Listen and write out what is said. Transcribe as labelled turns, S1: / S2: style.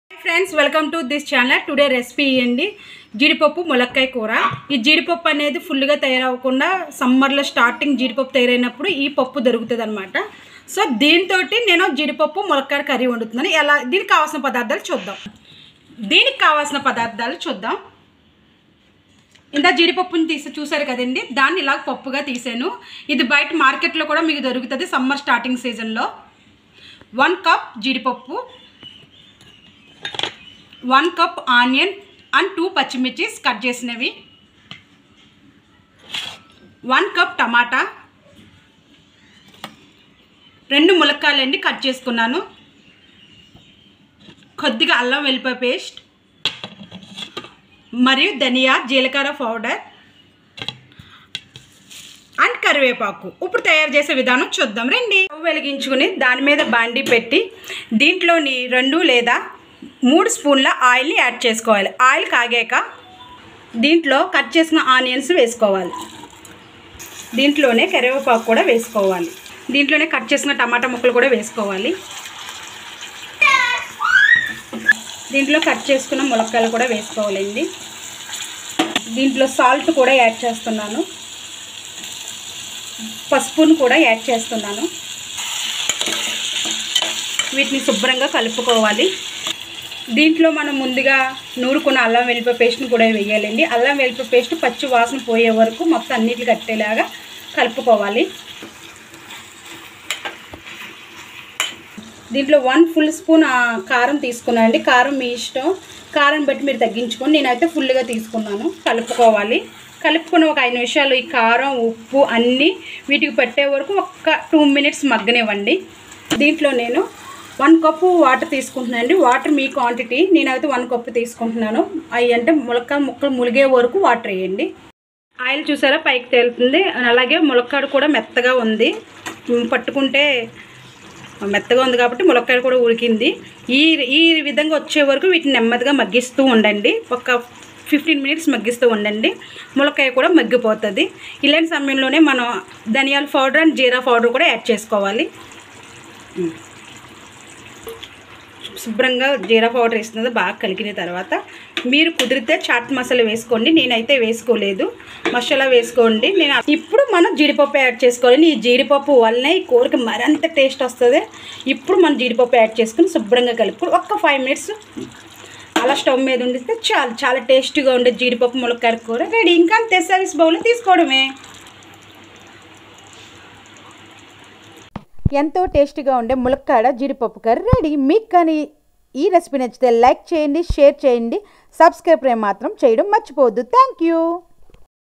S1: Friends welcome to this channel today recipe ఇవ్వండి జీడిపప్పు ములక్కాయ కూర ఈ జీడిపప్పు అనేది ఫుల్గా తయారవ్వకుండా సమ్మర్లో స్టార్టింగ్ జీడిపప్పు తయారైనప్పుడు ఈ పప్పు దొరుకుతుంది అనమాట సో దీంతో నేను జీడిపప్పు ములక్కాయ కర్రీ వండుతున్నాను ఎలా దీనికి కావాల్సిన పదార్థాలు చూద్దాం దీనికి కావాల్సిన పదార్థాలు చూద్దాం ఇంత జీడిపప్పుని తీసి చూసారు కదండి దాన్ని ఇలా పప్పుగా తీసాను ఇది బయట మార్కెట్లో కూడా మీకు దొరుకుతుంది సమ్మర్ స్టార్టింగ్ సీజన్లో వన్ కప్ జీడిపప్పు one cup onion and two పచ్చిమిర్చిస్ కట్ చేసినవి వన్ కప్ టమాటా రెండు ములక్కాయలండి కట్ చేసుకున్నాను కొద్దిగా అల్లం వెల్లిపాయ పేస్ట్ మరియు ధనియా జీలకర్ర పౌడర్ అండ్ కరివేపాకు ఇప్పుడు తయారు చేసే విధానం చూద్దాం రండి స్టవ్ వెలిగించుకుని దాని మీద బాండి పెట్టి దీంట్లోని రెండు లేదా మూడు స్పూన్ల ఆయిల్ని యాడ్ చేసుకోవాలి ఆయిల్ కాగాక దీంట్లో కట్ చేసిన ఆనియన్స్ వేసుకోవాలి దీంట్లోనే కరివేపాకు కూడా వేసుకోవాలి దీంట్లోనే కట్ చేసిన టమాటా ముక్కలు కూడా వేసుకోవాలి దీంట్లో కట్ చేసుకున్న ములక్కాయలు కూడా వేసుకోవాలండి దీంట్లో సాల్ట్ కూడా యాడ్ చేస్తున్నాను పసుపును కూడా యాడ్ చేస్తున్నాను వీటిని శుభ్రంగా కలుపుకోవాలి దీంట్లో మనం ముందుగా నూరుకున్న అల్లం వెల్లిపాయ పేస్ట్ని కూడా వేయాలండి అల్లం వెల్లిపాయ పేస్ట్ పచ్చి వాసన పోయే వరకు మొత్తం అన్నిటి కట్టేలాగా కలుపుకోవాలి దీంట్లో వన్ ఫుల్ స్పూన్ ఆ, కారం తీసుకున్నానండి కారం మీ ఇష్టం కారం బట్టి మీరు తగ్గించుకొని నేనైతే ఫుల్గా తీసుకున్నాను కలుపుకోవాలి కలుపుకుని ఒక ఐదు నిమిషాలు ఈ కారం ఉప్పు అన్నీ వీటికి పెట్టే వరకు ఒక్క టూ మినిట్స్ మగ్గనివ్వండి దీంట్లో నేను వన్ కప్పు వాటర్ తీసుకుంటున్నాను అండి వాటర్ మీ క్వాంటిటీ నేనైతే వన్ కప్పు తీసుకుంటున్నాను అవి అంటే ములక్క ముక్కలు ములిగే వరకు వాటర్ వేయండి ఆయిల్ చూసారా పైకి తేలుతుంది అలాగే ములక్కాడు కూడా మెత్తగా ఉంది ఉమ్, పట్టుకుంటే మెత్తగా ఉంది కాబట్టి ములక్కాయలు కూడా ఉడికింది ఈ ఈ విధంగా వచ్చే వరకు వీటిని నెమ్మదిగా మగ్గిస్తూ ఉండండి ఒక ఫిఫ్టీన్ మినిట్స్ మగ్గిస్తూ ఉండండి ములక్కాయ కూడా మగ్గిపోతుంది ఇలాంటి సమయంలోనే మనం ధనియాల పౌడర్ అండ్ జీరా పౌడర్ కూడా యాడ్ చేసుకోవాలి ఉమ్. శుభ్రంగా జీరా పౌడర్ వేస్తున్నది బాగా కలిగిన తర్వాత మీరు కుదిరితే చాట్ మసాలా వేసుకోండి నేనైతే వేసుకోలేదు మసాలా వేసుకోండి నేను ఇప్పుడు మనం జీడిపప్పు యాడ్ చేసుకోవాలి ఈ జీడిపప్పు వల్లనే ఈ కూరకి మరింత టేస్ట్ వస్తుంది ఇప్పుడు మనం జీడిపప్పు యాడ్ చేసుకుని శుభ్రంగా కలుపుకొని ఒక్క ఫైవ్ మినిట్స్ అలా స్టవ్ మీద ఉండితే చాలు చాలా టేస్టీగా ఉండే జీడిపప్పు ములక్కాయ కూర రెడీ ఇంకా అంతే సర్వీస్ బౌల్ తీసుకోవడమే
S2: ఎంతో టేస్టీగా ఉండే ములక్కాడ జీడిపప్పు కర్రీ రెడీ మీకు కానీ ఈ రెసిపీ నచ్చితే లైక్ చేయండి షేర్ చేయండి సబ్స్క్రైబ్ మాత్రం చేయడం మర్చిపోవద్దు థ్యాంక్ యూ